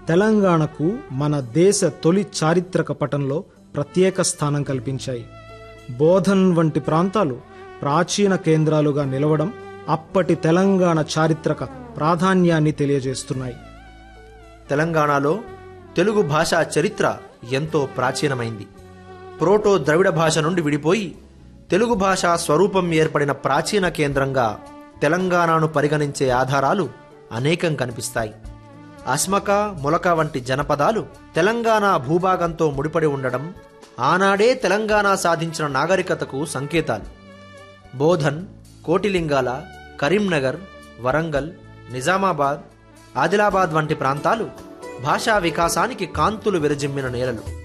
తెలంగాణకు మన దేశ తొలి చారిత్రక పటంలో ప్రత్యేక స్థానం కల్పించాయి బోధన్ వంటి ప్రాంతాలు ప్రాచీన కేంద్రాలుగా నిలవడం అప్పటి తెలంగాణ చారిత్రక ప్రాధాన్యాన్ని తెలియజేస్తున్నాయి తెలంగాణలో తెలుగు భాషా చరిత్ర ఎంతో ప్రాచీనమైంది ప్రోటో ద్రవిడ భాష నుండి విడిపోయి తెలుగు భాష స్వరూపం ఏర్పడిన ప్రాచీన కేంద్రంగా తెలంగాణను పరిగణించే ఆధారాలు అనేకం కనిపిస్తాయి అస్మక మొలక వంటి జనపదాలు తెలంగాణ భూభాగంతో ముడిపడి ఉండడం ఆనాడే తెలంగాణ సాధించిన నాగరికతకు సంకేతాలు బోధన్ కోటిలింగాల కరీంనగర్ వరంగల్ నిజామాబాద్ ఆదిలాబాద్ వంటి ప్రాంతాలు భాషా వికాసానికి కాంతులు విరజిమ్మిన నేలలు